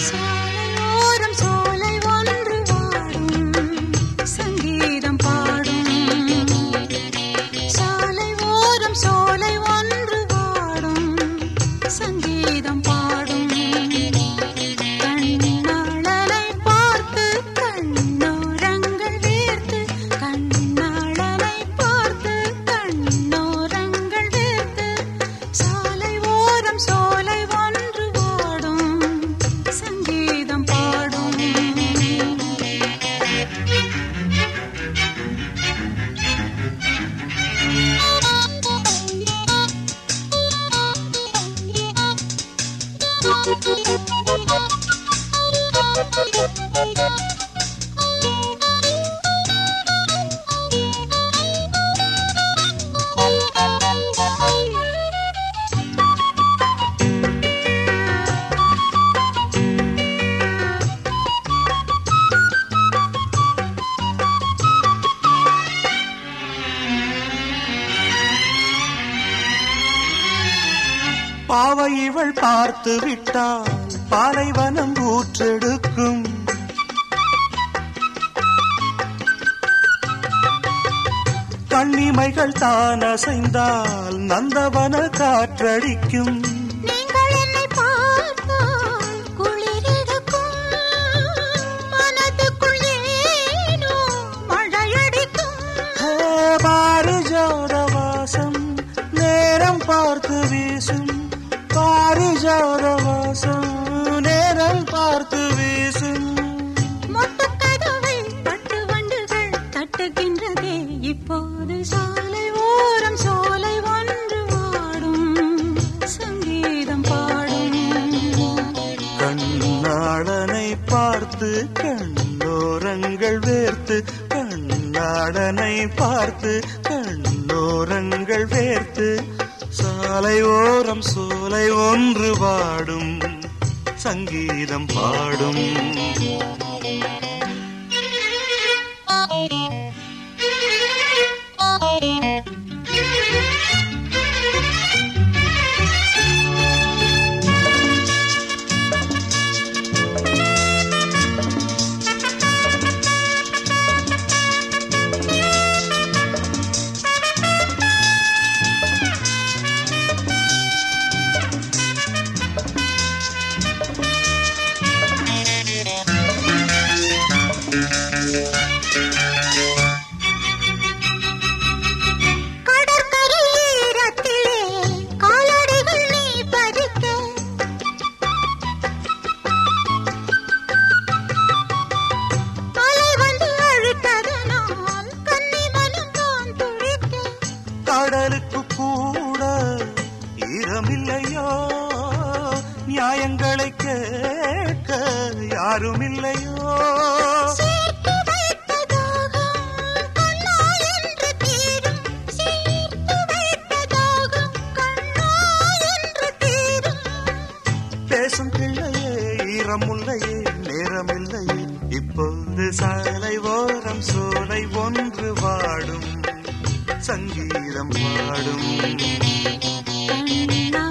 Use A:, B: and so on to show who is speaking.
A: சாலையோரம் சோலை ஒன்று வாடும் சங்கீதம் பாடும் சாலை ஓரம் சோலை ஒன்று வாடும் சங்கீதம் பாடும் கண்ணாளனை பார்த்து கண்ணோரங்கள் வேர்த்து கண்ணாளனை பார்த்து கண்ணோரங்கள் வேர்த்து சாலை ஓரம் சோலை ஒன்று வாடும் சங்கீதம் பாடும்
B: பாவை இவள் பார்த்து விட்டால் பாலைவனம் ஊற்றெடுக்கும் கண்ணிமைகள் தான் அசைந்தால் நந்தவன காற்றடிக்கும்
A: நீங்கள் என்னை பார்த்தால் குளிரெடுக்கும் மனதுக்குள் ஏனோ மழையடிக்கும்
B: ஹே, பாரிஜாத வாசம் நேரம் பார்த்து வீசும் பாரிஜாத வாசம் நேரம் பார்த்து வீசும்
A: மொட்டுக்கதவை பட்டு வண்டுகள் தட்டுகின்றதே இப்போது சாலை ஓரம் சோலை ஒன்று வாடும் சங்கீதம் பாடும்
B: கண்ணாளனை பார்த்து கண்ணோரங்கள் வேர்த்து கண்ணாளனை பார்த்து கண்ணோரங்கள் வேர்த்து சாலை ஓரம் சோலை ஒன்று பாடும் சங்கீதம் பாடும்
A: கடற்கரை ஈரத்திலே காலடிகள் நீ பதிக்க அலை வந்து அழுத்ததனால் கன்னி மனம் தான் துடிக்க
B: கடலுக்கு கூட ஈரமில்லையோ நியாயங்களை கேட்க யாரும் இல்லையோ
A: சேர்த்து வைத்த தாகம் கண்ணா என்று தீரும் சேர்த்து வைத்த தாகம் கண்ணா என்று தீரும்
B: பேசும் பிள்ளையே ஈரமுல்லையே நேரமில்லையே இப்போது சாலை ஓரம் சோலை ஒன்று வாடும் சங்கீதம் பாடும்
A: கண்ணா